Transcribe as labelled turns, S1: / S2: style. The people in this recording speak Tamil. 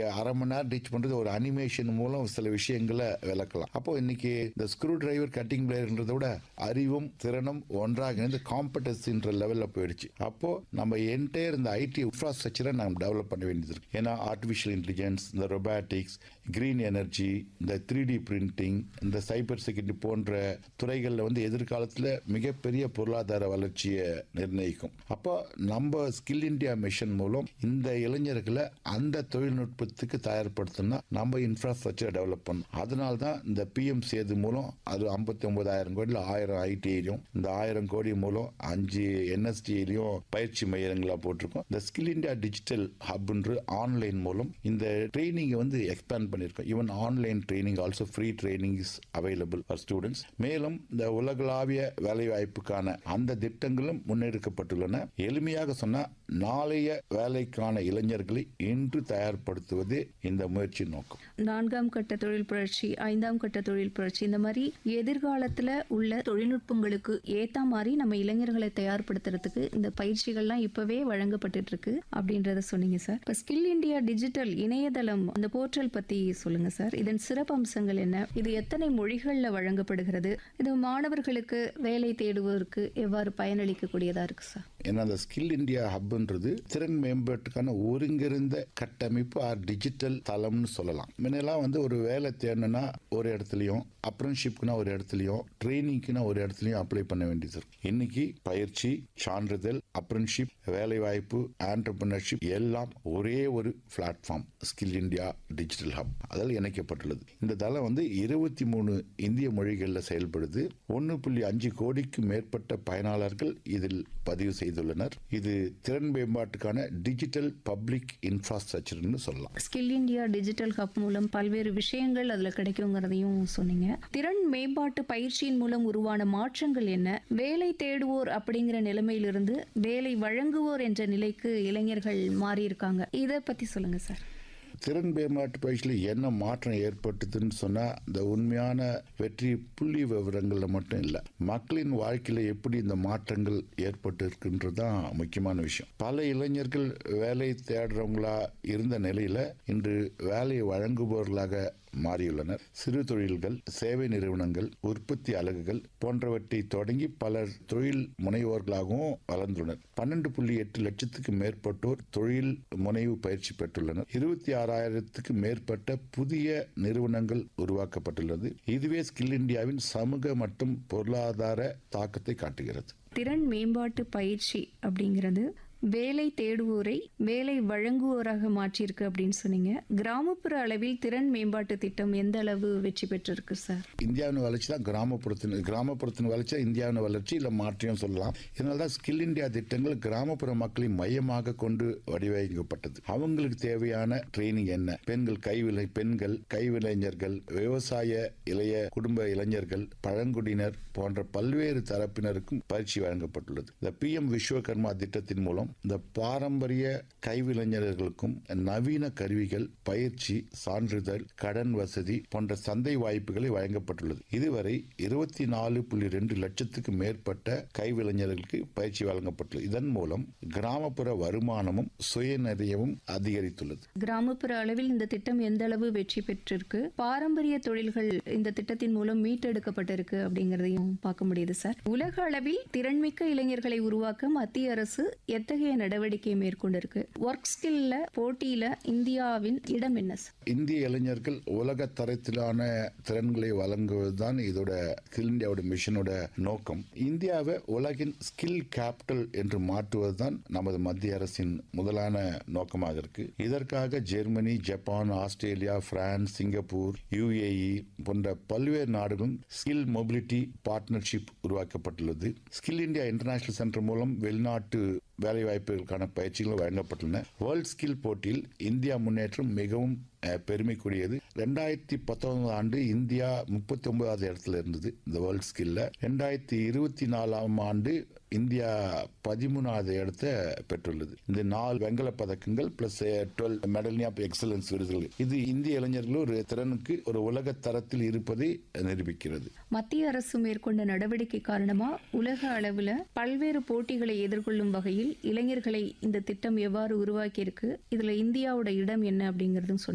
S1: அரை மணி நேரம் டீச் பண்றது ஒரு அனிமேஷன் மூலம் சில விஷயங்களை விளக்கலாம் அப்போ இன்னைக்கு இந்த ஸ்க்ரூ டிரைவர் கட்டிங் பிளேயர்ன்றதை விட அறிவும் திறனும் ஒன்றாக இணைந்து காம்படன்சின்ற லெவலில் போயிடுச்சு அப்போ நம்ம என்டையர் இந்த ஐடி இன்ஃப்ராஸ்ட்ரக்சரை நம்ம டெவலப் பண்ண வேண்டியது இருக்கு ஏன்னா ஆர்டிஃபிஷியல் இன்டெலிஜென்ஸ் இந்த ரொபாட்டிக்ஸ் கிரீன் எனர்ஜி இந்த த்ரீ டி பிரிண்டிங் இந்த சைபர் செக்யூரிட்டி போன்ற துறைகளில் வந்து எதிர்காலத்தில் மிகப்பெரிய பொருளாதார வளர்ச்சியை நிர்ணயிக்கும் அப்போ நம்ம ஸ்கில் இந்தியா மிஷன் மூலம் இந்த இளைஞர்களை அந்த தொழில்நுட்பத்துக்கு தயார்படுத்தணும்னா நம்ம இன்ஃப்ராஸ்ட்ரக்சரை டெவலப் பண்ணணும் அதனால தான் இந்த பிஎம் சேது மூலம் அது ஐம்பத்தி ஒன்பதாயிரம் கோடியில் ஆயிரம் ஐடிஐலையும் இந்த ஆயிரம் கோடி மூலம் அஞ்சு என்எஸ்டிலையும் பயிற்சி மையங்களா போட்டிருக்கோம் இந்த ஸ்கில் இந்தியா டிஜிட்டல் ஹப்ன்ற ஆன்லைன் மூலம் இந்த ட்ரைனிங்கை வந்து எக்ஸ்பேண்ட் பண்ணியிருக்கோம் even online training also free training is available for students மேலும் இந்த உலகளாவிய வேலைவாய்ப்புக்கான அந்த திட்டங்களும் முன்னெடுக்கப்பட்டுள்ளன எளிமையாக சொன்னா நாளைய வேலைக்கான இளைஞர்களை இன்று தயார்படுத்துவதே இந்த முயற்சி நோக்கம்
S2: நான்காம் கட்ட தொழில் புரட்சி ஐந்தாம் கட்ட தொழில் புரட்சி இந்த மாதிரி எதிர்காலத்துல உள்ள தொழில்நுட்பங்களுக்கு ஏத்த மாதிரி நம்ம இளைஞர்களை தயார்படுத்துறதுக்கு இந்த பயிற்சிகள்லாம் இப்பவே வழங்கப்பட்டுட்டு இருக்கு அப்படின்றத சொன்னீங்க சார் இப்ப ஸ்கில் இந்தியா டிஜிட்டல் இணையதளம் அந்த போர்ட்டல் பத்தி சொல்லுங்க சார் இதன் சிறப்பு அம்சங்கள் என்ன இது எத்தனை மொழிகள்ல வழங்கப்படுகிறது இது மாணவர்களுக்கு வேலை தேடுவதற்கு எவ்வாறு பயனளிக்கக்கூடியதா இருக்கு சார்
S1: ஏன்னா அந்த ஸ்கில் இந்தியா ஹப்ன்றது திறன் மேம்பாட்டுக்கான ஒருங்கிருந்த கட்டமைப்பு ஆர் டிஜிட்டல் தளம்னு சொல்லலாம் முன்னெல்லாம் வந்து ஒரு வேலை தேடணும்னா ஒரு இடத்துலையும் அப்ரன்ஷிப்க்குனா ஒரு இடத்துலையும் ட்ரைனிங்க்குனா ஒரு இடத்துலையும் அப்ளை பண்ண வேண்டியது இருக்கு இன்னைக்கு பயிற்சி சான்றிதழ் அப்ரன்ஷிப் வேலை வாய்ப்பு ஆண்டர்பிரினர்ஷிப் எல்லாம் ஒரே ஒரு platform skill India digital hub அதில் இணைக்கப்பட்டுள்ளது இந்த தளம் வந்து இருபத்தி மூணு இந்திய மொழிகளில் செயல்படுது ஒன்று புள்ளி அஞ்சு கோடிக்கு மேற்பட்ட பயனாளர்கள் இதில் பதிவு செய்துள்ளனர் இது திறன் மேம்பாட்டுக்கான டிஜிட்டல் பப்ளிக் இன்ஃப்ராஸ்ட்ரக்சர்னு சொல்லலாம்
S2: ஸ்கில் இந்தியா டிஜிட்டல் ஹப் மூலம் பல்வேறு விஷயங்கள் அதுல கிடைக்குங்கிறதையும் சொன்னீங்க திறன் மேம்பாட்டு பயிற்சியின் மூலம் உருவான மாற்றங்கள் என்ன வேலை தேடுவோர் அப்படிங்கிற நிலைமையிலிருந்து வேலை வழங்குவோர் என்ற நிலைக்கு இளைஞர்கள் மாறி இருக்காங்க இதை பத்தி சொல்லுங்க சார்
S1: திறன் மேம்பாட்டு பயிற்சியில் என்ன மாற்றம் ஏற்பட்டதுன்னு சொன்னால் இந்த உண்மையான வெற்றி புள்ளி விவரங்களில் மட்டும் இல்லை மக்களின் வாழ்க்கையில் எப்படி இந்த மாற்றங்கள் ஏற்பட்டு இருக்குன்றது தான் முக்கியமான விஷயம் பல இளைஞர்கள் வேலை தேடுறவங்களா இருந்த நிலையில் இன்று வேலையை வழங்குபவர்களாக மாறியுள்ளனர் சிறு தொழில்கள் சேவை நிறுவனங்கள் உற்பத்தி அலகுகள் போன்றவற்றை தொடங்கி பலர் தொழில் முனைவோர்களாகவும் வளர்ந்துள்ளனர் பன்னெண்டு புள்ளி எட்டு லட்சத்துக்கு மேற்பட்டோர் தொழில் முனைவு பயிற்சி பெற்றுள்ளனர் இருபத்தி ஆறாயிரத்துக்கு மேற்பட்ட புதிய நிறுவனங்கள் உருவாக்கப்பட்டுள்ளது இதுவே ஸ்கில் இந்தியாவின் சமூக மற்றும் பொருளாதார தாக்கத்தை காட்டுகிறது
S2: திறன் மேம்பாட்டு பயிற்சி அப்படிங்கிறது வேலை தேடுவோரை வேலை வழங்குவோராக மாற்றியிருக்கு அப்படின்னு சொன்னீங்க கிராமப்புற அளவில் திறன் மேம்பாட்டு திட்டம் எந்த அளவு வெற்றி பெற்றிருக்கு சார்
S1: இந்தியாவின் வளர்ச்சி தான் கிராமப்புறத்தின் கிராமப்புறத்தின் வளர்ச்சி தான் இந்தியாவின் வளர்ச்சி இல்லை மாற்றியும் சொல்லலாம் இதனால தான் ஸ்கில் இந்தியா திட்டங்கள் கிராமப்புற மக்களை மையமாக கொண்டு வடிவமைக்கப்பட்டது அவங்களுக்கு தேவையான ட்ரைனிங் என்ன பெண்கள் கைவினை பெண்கள் கைவிளைஞர்கள் விவசாய இளைய குடும்ப இளைஞர்கள் பழங்குடியினர் போன்ற பல்வேறு தரப்பினருக்கும் பயிற்சி வழங்கப்பட்டுள்ளது இந்த பி எம் விஸ்வகர்மா திட்டத்தின் மூலம் இந்த பாரம்பரிய கைவிளைஞர்களுக்கும் நவீன கருவிகள் பயிற்சி சான்றிதழ் கடன் வசதி போன்ற சந்தை வாய்ப்புகளை வழங்கப்பட்டுள்ளது இதுவரை இருபத்தி நாலு புள்ளி ரெண்டு லட்சத்துக்கு மேற்பட்ட கைவிளைஞர்களுக்கு பயிற்சி வழங்கப்பட்டுள்ளது இதன் மூலம் கிராமப்புற வருமானமும் சுயநிறையவும் அதிகரித்துள்ளது
S2: கிராமப்புற அளவில் இந்த திட்டம் எந்த அளவு வெற்றி பெற்றிருக்கு பாரம்பரிய தொழில்கள் இந்த திட்டத்தின் மூலம் மீட்டெடுக்கப்பட்டிருக்கு அப்படிங்கறதையும் பார்க்க முடியுது சார் உலக அளவில் திறன்மிக்க இளைஞர்களை உருவாக்க மத்திய அரசு எத்தகைய நடவடிக்கை மேற்கொண்டிருக்கு ஒர்க் ஸ்கில்ல போட்டியில இந்தியாவின் இடம் என்ன சார்
S1: இந்திய இளைஞர்கள் உலக தரத்திலான திறன்களை வழங்குவதுதான் இதோட ஸ்கில் இந்தியாவோட மிஷனோட நோக்கம் இந்தியாவை உலகின் ஸ்கில் கேபிட்டல் என்று மாற்றுவதுதான் நமது மத்திய அரசின் முதலான நோக்கமாக இருக்கு இதற்காக Germany Japan Australia France Singapore UAE போன்ற பல்வேறு நாடுகளும் ஸ்கில் மொபிலிட்டி பார்ட்னர்ஷிப் உருவாக்கப்பட்டுள்ளது ஸ்கில் இந்தியா இன்டர்நேஷனல் சென்டர் மூலம் வெளிநாட்டு வேலைவாய்ப்புகளுக்கான பயிற்சிகள் வழங்கப்பட்டுள்ளன வேர்ல்ட் ஸ்கில் போட்டியில் இந்தியா முன்னேற்றம் மிகவும் அஹ், பெருமைக்குரியது ரெண்டாயிரத்தி பத்தொன்பது ஆண்டு இந்தியா முப்பத்தி ஒன்பதாவது இடத்துல இருந்தது இந்த வேர்ல்ட் ஸ்கில்ல ரெண்டாயிரத்தி இருபத்தி நாலாம் ஆண்டு இந்தியா பதிமூணாவது இடத்தை பெற்றுள்ளது இந்த நாலு வெங்கல பதக்கங்கள் plus twelve medal of excellence விருதுகள் இது இந்திய இளைஞர்கள் ஒரு திறனுக்கு ஒரு உலக தரத்தில் இருப்பதை நிரூபிக்கிறது
S2: மத்திய அரசு மேற்கொண்ட நடவடிக்கை காரணமா உலக அளவுல பல்வேறு போட்டிகளை எதிர்கொள்ளும் வகையில் இளைஞர்களை இந்த திட்டம் எவ்வாறு உருவாக்கி இருக்கு இதுல இந்தியாவோட இடம் என்ன அப்படிங்கறதும் சொன்னீங்க